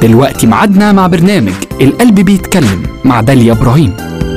دلوقتي معادنا مع برنامج القلب بيتكلم مع داليا إبراهيم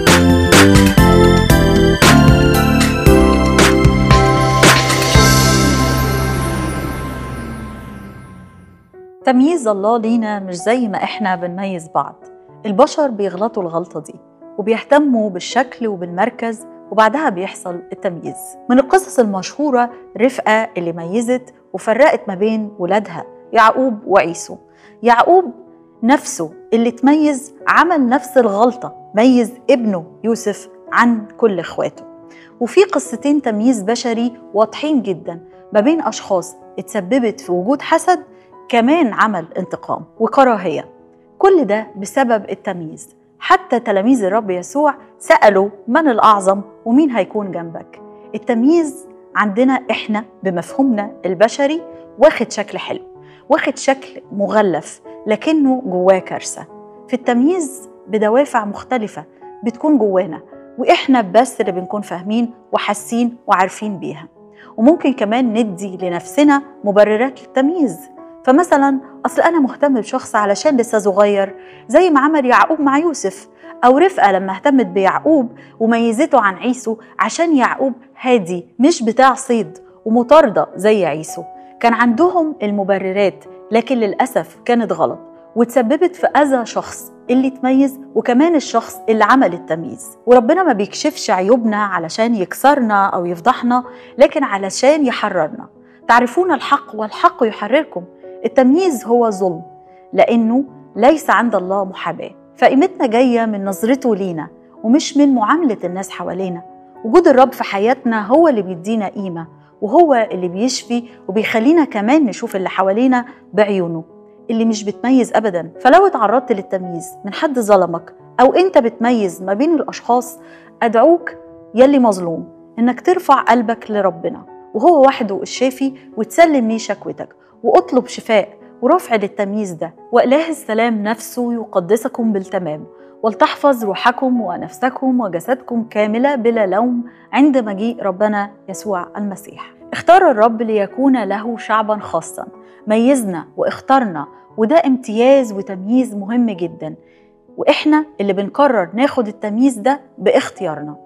تمييز الله لينا مش زي ما احنا بنميز بعض البشر بيغلطوا الغلطة دي وبيهتموا بالشكل وبالمركز وبعدها بيحصل التمييز من القصص المشهورة رفقة اللي ميزت وفرقت ما بين ولادها يعقوب وعيسو يعقوب نفسه اللي تميز عمل نفس الغلطة ميز ابنه يوسف عن كل اخواته وفي قصتين تمييز بشري واضحين جدا ما بين أشخاص اتسببت في وجود حسد كمان عمل انتقام وكراهية كل ده بسبب التمييز حتى تلاميذ الرب يسوع سألوا من الأعظم ومين هيكون جنبك التمييز عندنا إحنا بمفهومنا البشري واخد شكل حلو واخد شكل مغلف لكنه جواه كارثة في التمييز بدوافع مختلفة بتكون جوانا وإحنا بس اللي بنكون فاهمين وحاسين وعارفين بيها وممكن كمان ندي لنفسنا مبررات للتمييز فمثلا اصل انا مهتم بشخص علشان لسه صغير زي ما عمل يعقوب مع يوسف او رفقه لما اهتمت بيعقوب وميزته عن عيسو عشان يعقوب هادي مش بتاع صيد ومطارده زي عيسو كان عندهم المبررات لكن للاسف كانت غلط وتسببت في اذى شخص اللي تميز وكمان الشخص اللي عمل التمييز وربنا ما بيكشفش عيوبنا علشان يكسرنا او يفضحنا لكن علشان يحررنا تعرفون الحق والحق يحرركم التمييز هو ظلم لأنه ليس عند الله محاباة فقيمتنا جاية من نظرته لينا ومش من معاملة الناس حوالينا وجود الرب في حياتنا هو اللي بيدينا قيمة وهو اللي بيشفي وبيخلينا كمان نشوف اللي حوالينا بعيونه اللي مش بتميز أبدا فلو اتعرضت للتمييز من حد ظلمك أو أنت بتميز ما بين الأشخاص أدعوك يلي مظلوم إنك ترفع قلبك لربنا وهو وحده الشافي وتسلم ليه شكوتك واطلب شفاء ورفع للتمييز ده وإله السلام نفسه يقدسكم بالتمام ولتحفظ روحكم ونفسكم وجسدكم كاملة بلا لوم عند مجيء ربنا يسوع المسيح اختار الرب ليكون له شعبا خاصا ميزنا واختارنا وده امتياز وتمييز مهم جدا واحنا اللي بنقرر ناخد التمييز ده باختيارنا